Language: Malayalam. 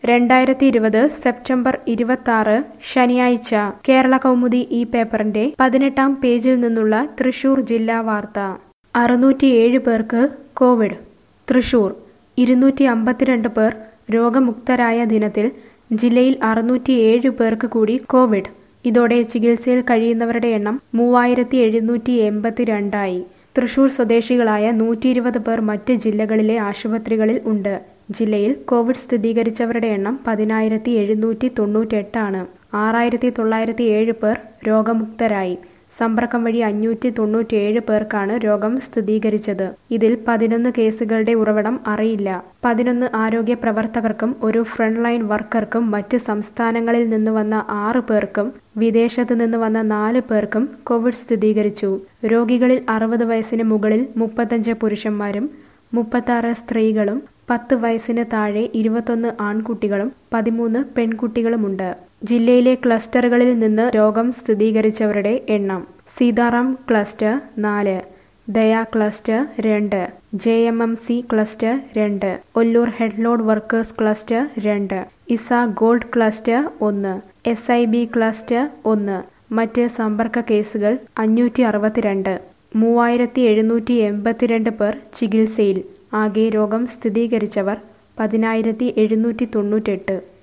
രണ്ടായിരത്തി ഇരുപത് സെപ്റ്റംബർ ഇരുപത്തി ശനിയാഴ്ച കേരള കൗമുദി ഈ പേപ്പറിന്റെ പതിനെട്ടാം പേജിൽ നിന്നുള്ള തൃശൂർ ജില്ലാ വാർത്ത അറുന്നൂറ്റിയേഴ് പേർക്ക് കോവിഡ് തൃശൂർ ഇരുന്നൂറ്റി അമ്പത്തിരണ്ട് പേർ രോഗമുക്തരായ ദിനത്തിൽ ജില്ലയിൽ അറുന്നൂറ്റിയേഴ് പേർക്ക് കൂടി കോവിഡ് ഇതോടെ ചികിത്സയിൽ കഴിയുന്നവരുടെ എണ്ണം മൂവായിരത്തി എഴുന്നൂറ്റി എൺപത്തിരണ്ടായി തൃശൂർ സ്വദേശികളായ നൂറ്റി ഇരുപത് പേർ മറ്റ് ജില്ലകളിലെ ആശുപത്രികളിൽ ഉണ്ട് ജില്ലയിൽ കോവിഡ് സ്ഥിരീകരിച്ചവരുടെ എണ്ണം പതിനായിരത്തി എഴുന്നൂറ്റി തൊണ്ണൂറ്റെട്ടാണ് ആറായിരത്തി തൊള്ളായിരത്തി ഏഴ് പേർ രോഗമുക്തരായി സമ്പർക്കം വഴി അഞ്ഞൂറ്റി തൊണ്ണൂറ്റിയേഴ് പേർക്കാണ് രോഗം സ്ഥിരീകരിച്ചത് ഇതിൽ പതിനൊന്ന് കേസുകളുടെ ഉറവിടം അറിയില്ല പതിനൊന്ന് ആരോഗ്യ പ്രവർത്തകർക്കും ഒരു ഫ്രണ്ട് ലൈൻ വർക്കർക്കും മറ്റ് സംസ്ഥാനങ്ങളിൽ നിന്ന് വന്ന ആറ് പേർക്കും വിദേശത്ത് നിന്ന് വന്ന നാല് പേർക്കും കോവിഡ് സ്ഥിരീകരിച്ചു രോഗികളിൽ അറുപത് വയസ്സിന് മുകളിൽ മുപ്പത്തഞ്ച് പുരുഷന്മാരും മുപ്പത്താറ് സ്ത്രീകളും പത്ത് വയസ്സിന് താഴെ ഇരുപത്തൊന്ന് ആൺകുട്ടികളും പതിമൂന്ന് പെൺകുട്ടികളുമുണ്ട് ജില്ലയിലെ ക്ലസ്റ്ററുകളിൽ നിന്ന് രോഗം സ്ഥിരീകരിച്ചവരുടെ എണ്ണം സീതാറാം ക്ലസ്റ്റർ നാല് ദയ ക്ലസ്റ്റർ രണ്ട് J M M C cluster രണ്ട് ഒല്ലൂർ ഹെഡ്ലോഡ് വർക്കേഴ്സ് ക്ലസ്റ്റർ രണ്ട് ഇസ ഗോൾഡ് ക്ലസ്റ്റർ ഒന്ന് എസ് ഐ ബി ക്ലസ്റ്റർ ഒന്ന് മറ്റ് സമ്പർക്ക കേസുകൾ അഞ്ഞൂറ്റി അറുപത്തിരണ്ട് മൂവായിരത്തി എഴുന്നൂറ്റി എൺപത്തിരണ്ട് പേർ ചികിത്സയിൽ ആകെ രോഗം സ്ഥിരീകരിച്ചവർ പതിനായിരത്തി എഴുന്നൂറ്റി തൊണ്ണൂറ്റെട്ട്